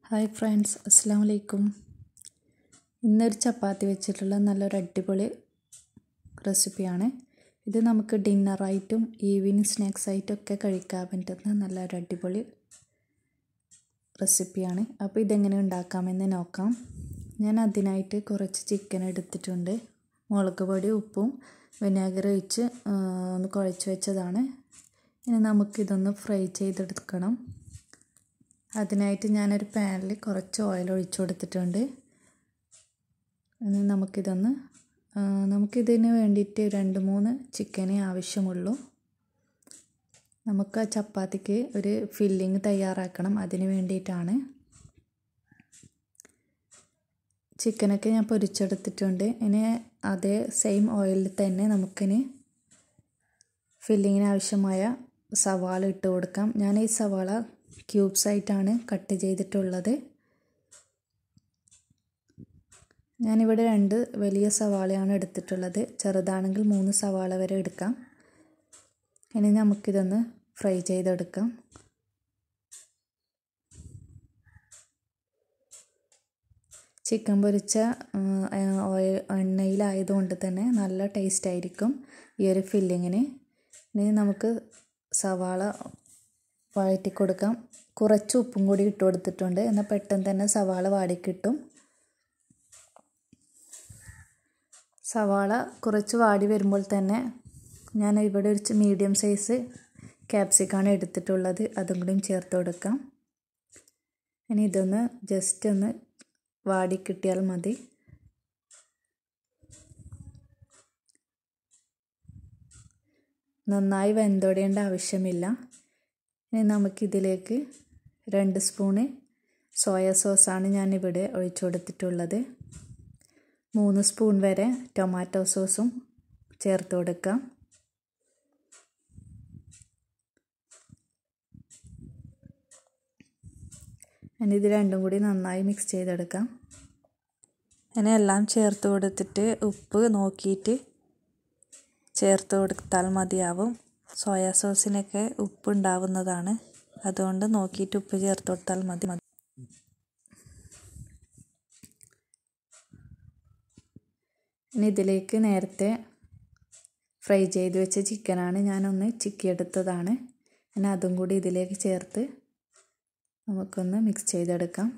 hi friends അസ്സാം വലൈക്കും ഇന്നൊരു ചപ്പാത്തി വെച്ചിട്ടുള്ള നല്ലൊരു അടിപൊളി റെസിപ്പിയാണ് ഇത് നമുക്ക് ഡിന്നറായിട്ടും ഈവനിങ് സ്നാക്സ് ആയിട്ടും ഒക്കെ കഴിക്കാൻ പറ്റുന്ന നല്ലൊരു അടിപൊളി റെസിപ്പിയാണ് അപ്പോൾ ഇതെങ്ങനെ ഉണ്ടാക്കാമെന്ന് നോക്കാം ഞാൻ അതിനായിട്ട് കുറച്ച് ചിക്കൻ എടുത്തിട്ടുണ്ട് മുളക് പൊടി ഉപ്പും വിനാഗിർ ഒഴിച്ച് ഒന്ന് കുഴച്ച് വെച്ചതാണ് ഇനി നമുക്കിതൊന്ന് ഫ്രൈ ചെയ്തെടുക്കണം അതിനായിട്ട് ഞാനൊരു പാനിൽ കുറച്ച് ഓയിൽ ഒഴിച്ചു കൊടുത്തിട്ടുണ്ട് ഇനി നമുക്കിതൊന്ന് നമുക്കിതിന് വേണ്ടിയിട്ട് രണ്ട് മൂന്ന് ചിക്കനേ ആവശ്യമുള്ളൂ നമുക്ക് ആ ചപ്പാത്തിക്ക് ഒരു ഫില്ലിങ് തയ്യാറാക്കണം അതിന് വേണ്ടിയിട്ടാണ് ചിക്കനൊക്കെ ഞാൻ പൊരിച്ചെടുത്തിട്ടുണ്ട് ഇനി അതേ സെയിം ഓയിലിൽ തന്നെ നമുക്കിനി ഫില്ലിങ്ങിന് ആവശ്യമായ സവാള ഇട്ട് കൊടുക്കാം ഞാൻ ഈ സവാള ക്യൂബ്സ് ആയിട്ടാണ് കട്ട് ചെയ്തിട്ടുള്ളത് ഞാനിവിടെ രണ്ട് വലിയ സവാളയാണ് എടുത്തിട്ടുള്ളത് ചെറുതാണെങ്കിൽ മൂന്ന് സവാള വരെ എടുക്കാം ഇനി നമുക്കിതൊന്ന് ഫ്രൈ ചെയ്തെടുക്കാം ചിക്കൻ പൊരിച്ച ഓയിൽ എണ്ണയിലായതുകൊണ്ട് തന്നെ നല്ല ടേസ്റ്റ് ആയിരിക്കും ഈ ഒരു ഫില്ലിങ്ങിന് ഇനി നമുക്ക് സവാള വഴറ്റി കൊടുക്കാം കുറച്ച് ഉപ്പും കൂടി ഇട്ട് കൊടുത്തിട്ടുണ്ട് എന്നാൽ പെട്ടെന്ന് തന്നെ സവാള വാടിക്കിട്ടും സവാള കുറച്ച് വാടി വരുമ്പോൾ തന്നെ ഞാൻ ഇവിടെ ഒരു മീഡിയം സൈസ് ക്യാപ്സിക്കാണ് എടുത്തിട്ടുള്ളത് അതും കൂടിയും ചേർത്ത് കൊടുക്കാം ഇനി ഇതൊന്ന് ജസ്റ്റ് ഒന്ന് വാടി കിട്ടിയാൽ മതി നന്നായി വെന്തൊടേണ്ട ആവശ്യമില്ല ഇനി നമുക്കിതിലേക്ക് രണ്ട് സ്പൂണ് സോയ സോസാണ് ഞാനിവിടെ ഒഴിച്ചു കൊടുത്തിട്ടുള്ളത് മൂന്ന് സ്പൂൺ വരെ ടൊമാറ്റോ സോസും ചേർത്ത് കൊടുക്കാം ഇനി ഇത് രണ്ടും കൂടി നന്നായി മിക്സ് ചെയ്തെടുക്കാം ഇനി എല്ലാം ചേർത്ത് കൊടുത്തിട്ട് ഉപ്പ് നോക്കിയിട്ട് ചേർത്ത് കൊടുത്താൽ മതിയാവും സോയാ സോസിനൊക്കെ ഉപ്പ് ഉണ്ടാവുന്നതാണ് അതുകൊണ്ട് നോക്കിയിട്ട് ഉപ്പ് ചേർത്ത് കൊടുത്താൽ മതി മതി ഇനി ഇതിലേക്ക് നേരത്തെ ഫ്രൈ ചെയ്ത് വെച്ച ചിക്കനാണ് ഞാനൊന്ന് ചിക്കിയെടുത്തതാണ് ഇനി അതും കൂടി ഇതിലേക്ക് ചേർത്ത് നമുക്കൊന്ന് മിക്സ് ചെയ്തെടുക്കാം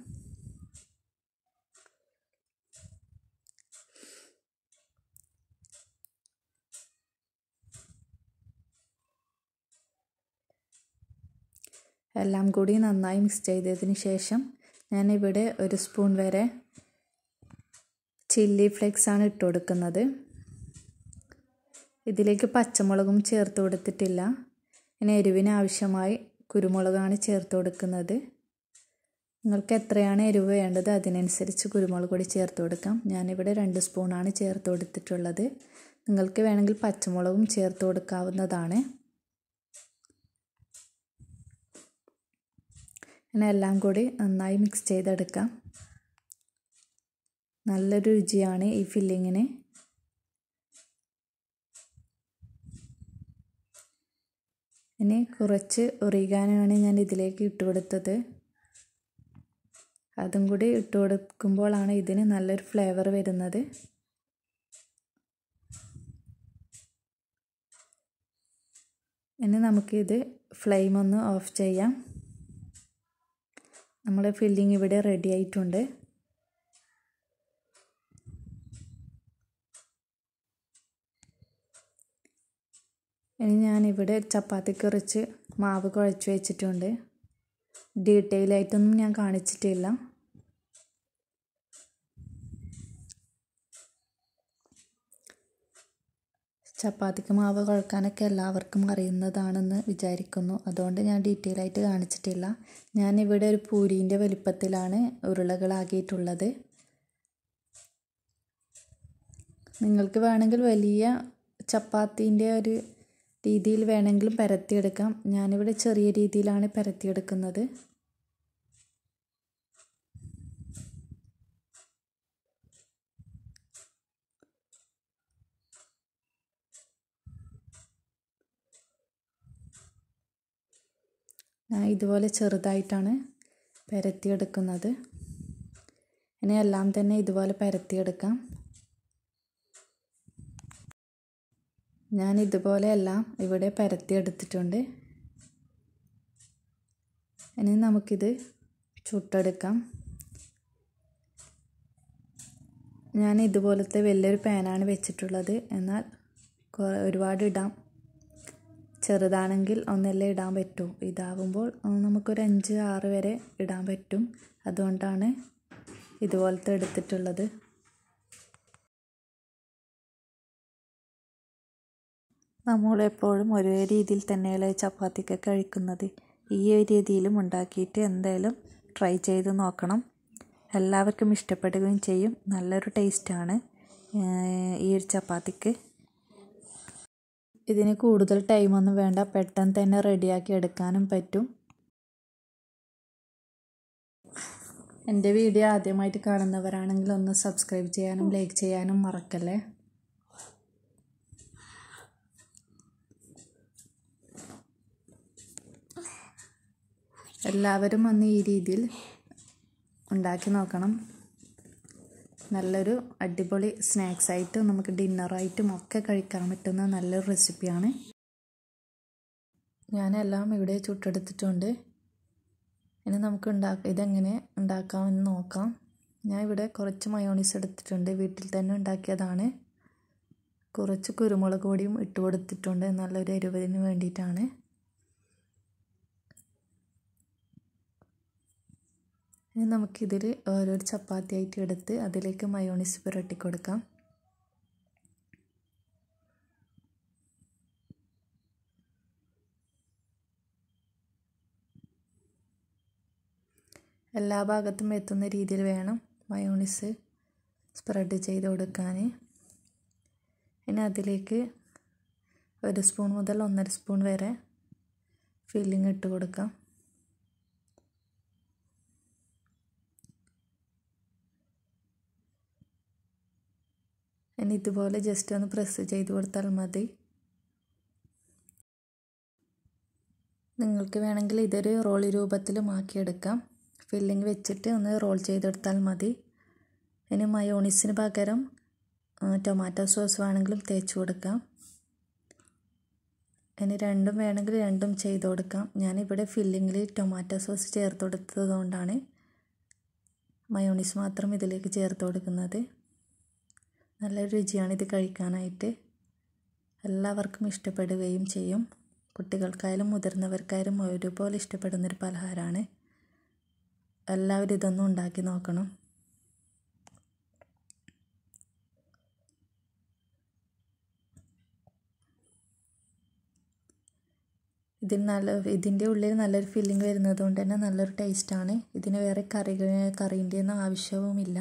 എല്ലാം കൂടി നന്നായി മിക്സ് ചെയ്തതിന് ശേഷം ഞാനിവിടെ ഒരു സ്പൂൺ വരെ ചില്ലി ഫ്ലേക്സ് ആണ് ഇട്ട് കൊടുക്കുന്നത് ഇതിലേക്ക് പച്ചമുളകും ചേർത്ത് കൊടുത്തിട്ടില്ല ഇനി എരിവിന് ആവശ്യമായി കുരുമുളകാണ് ചേർത്ത് കൊടുക്കുന്നത് നിങ്ങൾക്ക് എത്രയാണ് എരിവ് വേണ്ടത് അതിനനുസരിച്ച് കുരുമുളക് പൊടി ചേർത്ത് കൊടുക്കാം ഞാനിവിടെ രണ്ട് സ്പൂണാണ് ചേർത്ത് കൊടുത്തിട്ടുള്ളത് നിങ്ങൾക്ക് വേണമെങ്കിൽ പച്ചമുളകും ചേർത്ത് കൊടുക്കാവുന്നതാണ് ഇങ്ങനെ എല്ലാം കൂടി നന്നായി മിക്സ് ചെയ്തെടുക്കാം നല്ലൊരു രുചിയാണ് ഈ ഫില്ലിങ്ങിന് ഇനി കുറച്ച് ഒറിഗാനാണ് ഞാൻ ഇതിലേക്ക് ഇട്ട് കൊടുത്തത് അതും കൂടി ഇട്ട് കൊടുക്കുമ്പോഴാണ് ഇതിന് നല്ലൊരു ഫ്ലേവർ വരുന്നത് ഇനി നമുക്കിത് ഫ്ലെയിം ഒന്ന് ഓഫ് ചെയ്യാം നമ്മുടെ ഫില്ലിംഗ് ഇവിടെ റെഡി ആയിട്ടുണ്ട് ഇനി ഞാനിവിടെ ചപ്പാത്തി കുറച്ച് മാവ് കുഴച്ച് വെച്ചിട്ടുണ്ട് ഡീറ്റെയിൽ ആയിട്ടൊന്നും ഞാൻ കാണിച്ചിട്ടില്ല ചപ്പാത്തിക്ക് മാവ് കുഴക്കാനൊക്കെ എല്ലാവർക്കും അറിയുന്നതാണെന്ന് വിചാരിക്കുന്നു അതുകൊണ്ട് ഞാൻ ഡീറ്റെയിൽ ആയിട്ട് കാണിച്ചിട്ടില്ല ഞാനിവിടെ ഒരു പൂരീൻ്റെ വലിപ്പത്തിലാണ് ഉരുളകളാക്കിയിട്ടുള്ളത് നിങ്ങൾക്ക് വേണമെങ്കിൽ വലിയ ചപ്പാത്തീൻ്റെ ഒരു രീതിയിൽ വേണമെങ്കിലും പരത്തിയെടുക്കാം ഞാനിവിടെ ചെറിയ രീതിയിലാണ് പരത്തിയെടുക്കുന്നത് ഞാൻ ഇതുപോലെ ചെറുതായിട്ടാണ് പരത്തിയെടുക്കുന്നത് ഇനി എല്ലാം തന്നെ ഇതുപോലെ പരത്തിയെടുക്കാം ഞാൻ ഇതുപോലെ എല്ലാം ഇവിടെ പരത്തിയെടുത്തിട്ടുണ്ട് ഇനി നമുക്കിത് ചുട്ടെടുക്കാം ഞാൻ ഇതുപോലത്തെ വലിയൊരു പാനാണ് വെച്ചിട്ടുള്ളത് എന്നാൽ ഒരുപാട് ഇടാം ചെറുതാണെങ്കിൽ ഒന്നല്ലേ ഇടാൻ പറ്റൂ ഇതാകുമ്പോൾ നമുക്കൊരു അഞ്ച് ആറ് വരെ ഇടാൻ പറ്റും അതുകൊണ്ടാണ് ഇതുപോലത്തെ എടുത്തിട്ടുള്ളത് നമ്മളെപ്പോഴും ഒരേ രീതിയിൽ തന്നെയല്ലേ ചപ്പാത്തിക്ക് കഴിക്കുന്നത് ഈ ഒരു രീതിയിലും ഉണ്ടാക്കിയിട്ട് എന്തായാലും ട്രൈ ചെയ്ത് നോക്കണം എല്ലാവർക്കും ഇഷ്ടപ്പെടുകയും ചെയ്യും നല്ലൊരു ടേസ്റ്റാണ് ഈ ഒരു ചപ്പാത്തിക്ക് ഇതിന് കൂടുതൽ ടൈമൊന്നും വേണ്ട പെട്ടെന്ന് തന്നെ റെഡിയാക്കി എടുക്കാനും പറ്റും എൻ്റെ വീഡിയോ ആദ്യമായിട്ട് കാണുന്നവരാണെങ്കിൽ ഒന്ന് സബ്സ്ക്രൈബ് ചെയ്യാനും ലൈക്ക് ചെയ്യാനും മറക്കല്ലേ എല്ലാവരും ഒന്ന് ഈ രീതിയിൽ ഉണ്ടാക്കി നോക്കണം നല്ലൊരു അടിപൊളി സ്നാക്സ് ആയിട്ടും നമുക്ക് ഡിന്നറായിട്ടും ഒക്കെ കഴിക്കാൻ പറ്റുന്ന നല്ലൊരു റെസിപ്പിയാണ് ഞാനെല്ലാം ഇവിടെ ചുട്ടെടുത്തിട്ടുണ്ട് ഇനി നമുക്ക് ഉണ്ടാക്കാം ഇതെങ്ങനെ ഉണ്ടാക്കാമെന്ന് നോക്കാം ഞാൻ ഇവിടെ കുറച്ച് മയോണീസ് എടുത്തിട്ടുണ്ട് വീട്ടിൽ തന്നെ ഉണ്ടാക്കിയതാണ് കുറച്ച് കുരുമുളക് പൊടിയും ഇട്ട് കൊടുത്തിട്ടുണ്ട് നല്ലൊരു എരിവിന് വേണ്ടിയിട്ടാണ് ഇനി നമുക്കിതിൽ ഓരോരു ചപ്പാത്തി ആയിട്ട് എടുത്ത് അതിലേക്ക് മയോണീസ് പുരട്ടി കൊടുക്കാം എല്ലാ ഭാഗത്തും എത്തുന്ന രീതിയിൽ വേണം മയോണീസ് സ്പ്രെഡ് ചെയ്ത് കൊടുക്കാൻ ഇനി അതിലേക്ക് ഒരു സ്പൂൺ മുതൽ ഒന്നര സ്പൂൺ വരെ ഫില്ലിങ് ഇട്ട് കൊടുക്കാം ഇനി ഇതുപോലെ ജസ്റ്റ് ഒന്ന് പ്രസ് ചെയ്ത് കൊടുത്താൽ മതി നിങ്ങൾക്ക് വേണമെങ്കിൽ ഇതൊരു റോൾ രൂപത്തിലും ആക്കിയെടുക്കാം ഫില്ലിങ് വെച്ചിട്ട് ഒന്ന് റോൾ ചെയ്തെടുത്താൽ മതി ഇനി മയോണീസിന് പകരം ടൊമാറ്റോ സോസ് വേണമെങ്കിലും തേച്ച് കൊടുക്കാം ഇനി രണ്ടും വേണമെങ്കിൽ രണ്ടും ചെയ്ത് കൊടുക്കാം ഞാനിവിടെ ഫില്ലിങ്ങിൽ ടൊമാറ്റോ സോസ് ചേർത്ത് കൊടുത്തത് കൊണ്ടാണ് മയോണീസ് മാത്രം ഇതിലേക്ക് ചേർത്ത് കൊടുക്കുന്നത് നല്ല രുചിയാണ് ഇത് കഴിക്കാനായിട്ട് എല്ലാവർക്കും ഇഷ്ടപ്പെടുകയും ചെയ്യും കുട്ടികൾക്കായാലും മുതിർന്നവർക്കായാലും ഒരുപോലെ ഇഷ്ടപ്പെടുന്നൊരു പലഹാരമാണ് എല്ലാവരും ഇതൊന്നും ഉണ്ടാക്കി നോക്കണം ഇതിന് നല്ല ഇതിൻ്റെ ഉള്ളിൽ നല്ലൊരു ഫില്ലിംഗ് വരുന്നത് കൊണ്ട് തന്നെ നല്ലൊരു ടേസ്റ്റാണ് ഇതിന് വേറെ കറി കറീൻ്റെ ഒന്നും ആവശ്യവുമില്ല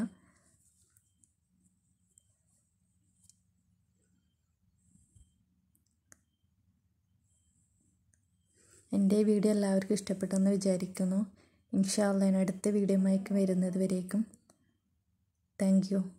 എൻ്റെ വീഡിയോ എല്ലാവർക്കും ഇഷ്ടപ്പെട്ടെന്ന് വിചാരിക്കുന്നു ഇൻഷാല്ല അടുത്ത വീഡിയോയുമായി വരുന്നത് വരേക്കും താങ്ക് യു